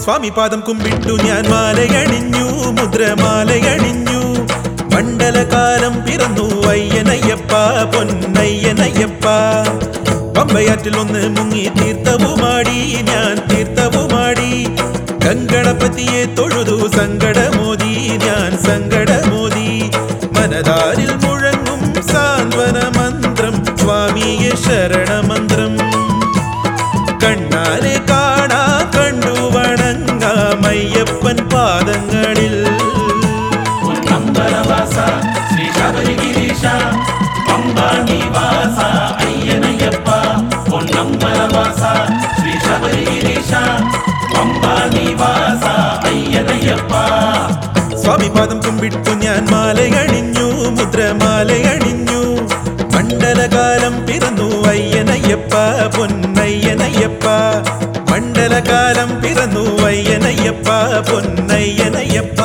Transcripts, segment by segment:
സ്വാമി പാദം കുമ്പിട്ടു ഞാൻ മാലയണിഞ്ഞു മുദ്രമാലയണിഞ്ഞു മണ്ഡലകാലം പിറന്നു അയ്യനയ്യപ്പ പൊന്നയ്യനയ്യപ്പ പമ്പയാറ്റിൽ ഒന്ന് മുങ്ങി തീർത്ഥവുമാടി ഞാൻ തീർത്ഥവുമാടി ഗംഗണപതിയെ തൊഴുതു സങ്കടമോദി ഞാൻ സങ്കടമോദി മനതാരിൽ മുഴങ്ങും സാന്ത്വന മന്ത്രം സ്വാമിയെ ശരണമന്ത്രം കണ്ണാലെ കാണാ കണ്ടു വണങ്ങാമയ്യപ്പൻ പാദങ്ങളിൽ പൊന്നമ്പലവാസ ശ്രീ ശബരിഗിരീശ പമ്പാനിവാസ അയ്യനയ്യപ്പ പൊന്നമ്പലവാസ ശ്രീ ശബരിഗിരീശ പമ്പാനിവാസ അയ്യനയ്യപ്പ സ്വാമി പാദം കുമ്പിട്ടു ഞാൻ മാലയണിഞ്ഞു മുദ്രമാലയണിഞ്ഞു മണ്ഡലകാലം പിറന്നു അയ്യനയ്യപ്പ പൊന്നയ്യനയ്യപ്പ മണ്ഡലകാലം പിറന്നു അയ്യനയ്യപ്പ പൊന്നയ്യനയ്യപ്പ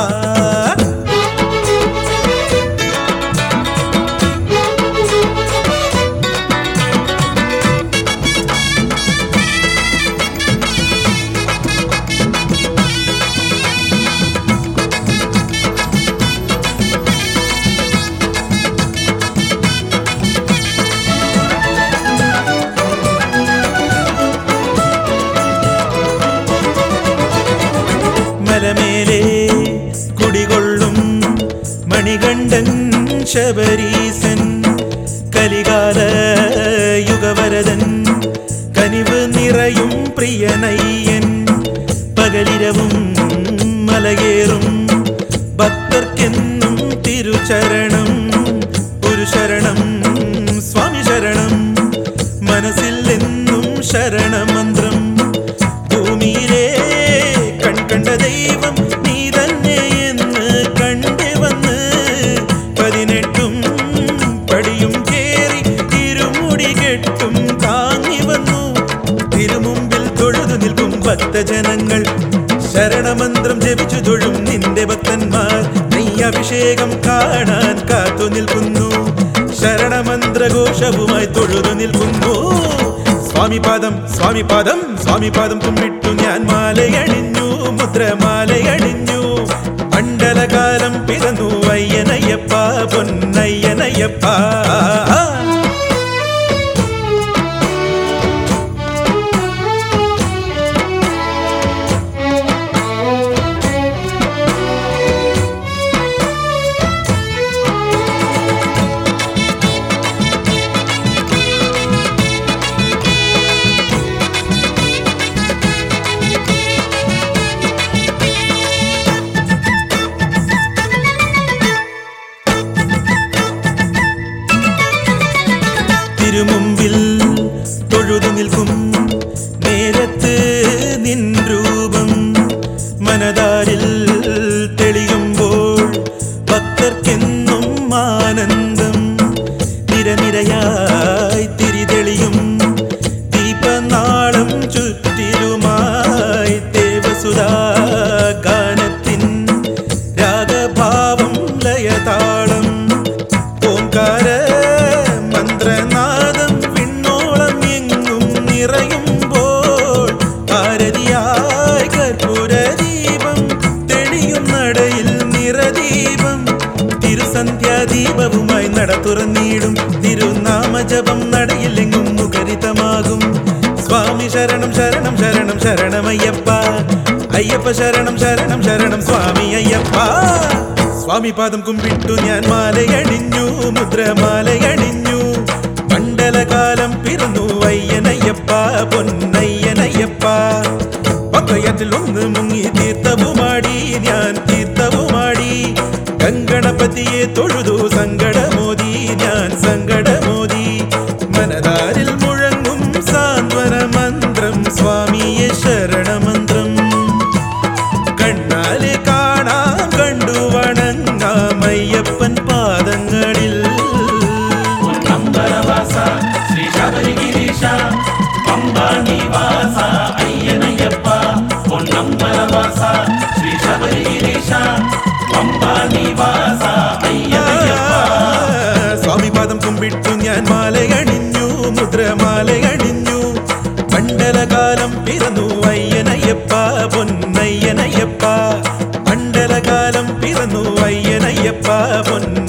മലമേലെ കുടികൊള്ളും മണികണ്ഠൻ ശബരീശൻ കലികാല യുഗവരതൻ കനിവ് നിറയും പ്രിയനയ്യൻ പകലിരവും മലകേറും ഭക്തർക്കെന്നും തിരുചരണം ഒരു ശരണം സ്വാമി ശരണം മനസ്സിൽ എന്നും ശരണമന്ത്രം ഭൂമിയിലെ കൺകണ്ട ദൈവം നീ തന്നെ എന്ന് കണ്ടു വന്ന് പതിനെട്ടും പടിയും കേറി തിരുമുടി കെട്ടും താങ്ങി വന്നു തിരുമുമ്പിൽ തൊഴുതു നിൽക്കും ഭക്തജനങ്ങൾ ശരണമന്ത്രം ജപിച്ചു തൊഴും നിന്റെ ഭക്തന്മാർ നെയ്യഭിഷേകം കാണാൻ കാത്തു നിൽക്കുന്നു ശരണമന്ത്രഘോഷവുമായി തൊഴുതു നിൽക്കുന്നു സ്വാമി പാദം സ്വാമി പാദം സ്വാമി പാദം കുമ്പിട്ടു ഞാൻ മാലയണിഞ്ഞു മുദ്രമാലയണിഞ്ഞു മണ്ഡലകാലം പിറന്നു അയ്യനയ്യപ്പ പൊന്നയ്യനയ്യപ്പ തിരുമുമ്പിൽ തൊഴുതു നിൽക്കും നേരത്ത് നിൻ രൂപം മനതാരിൽ തെളിയുമ്പോൾ ഭക്തർക്കെന്നും ആനന്ദം നിരനിരയായി തിരിതെളിയും ദീപനാളം ചുറ്റിലുമായി ദേവസുധാ ഗാനത്തിൻ രാഗഭാവം ലയതാളം ഓംകാര മന്ത്രനാദം വിണ്ണോളം എങ്ങും നിറയുമ്പോൾ ആരതിയായി കർപ്പൂരദീപം തെളിയും നടയിൽ നിറദീപം തിരുസന്ധ്യാദീപവുമായി നട തുറന്നിടും തിരുനാമജപം നടയിലെങ്ങും മുഖരിതമാകും സ്വാമി ശരണം ശരണം ശരണം ശരണമയ്യപ്പ അയ്യപ്പ ശരണം ശരണം ശരണം സ്വാമി അയ്യപ്പ സ്വാമി പാദം കുമ്പിട്ടു ഞാൻ മാലയണിഞ്ഞു മുദ്രമാലയണിഞ്ഞു മണ്ഡലകാലം പിറന്നു അയ്യനയ്യപ്പ പൊന്നയ്യനയ്യപ്പ പക്കയറ്റിൽ ഒന്ന് മുങ്ങി തീർത്ഥവുമാടി ഞാൻ തീർത്ഥവുമാടി ഗംഗണപതിയെ തൊഴുതു സങ്കടമോദി ഞാൻ സങ്കടമോദി മനതാരിൽ മുഴങ്ങും സാന്ത്വന മന്ത്രം സ്വാമിയെ ശരണമന്ത്രം കണ്ണാലെ കാണാം കണ്ടു വണങ്ങാമയ്യപ്പൻ പാദങ്ങളിൽ പൊന്നമ്പലവാസ ശ്രീ ശബരിഗിരീശ പമ്പാനിവാസ അയ്യനയ്യപ്പ പൊന്നമ്പലവാസ ശ്രീ ശബരിഗിരീശ പമ്പാനിവാസ അയ്യനയ്യപ്പ സ്വാമി പാദം കുമ്പിട്ടു ഞാൻ മാലയണിഞ്ഞു മുദ്രമാലയണിഞ്ഞു മണ്ഡലകാലം പിറന്നു അയ്യനയ്യപ്പ പൊന്നയ്യ പിറന്നു അയ്യനയ്യപ്പ പൊന്ന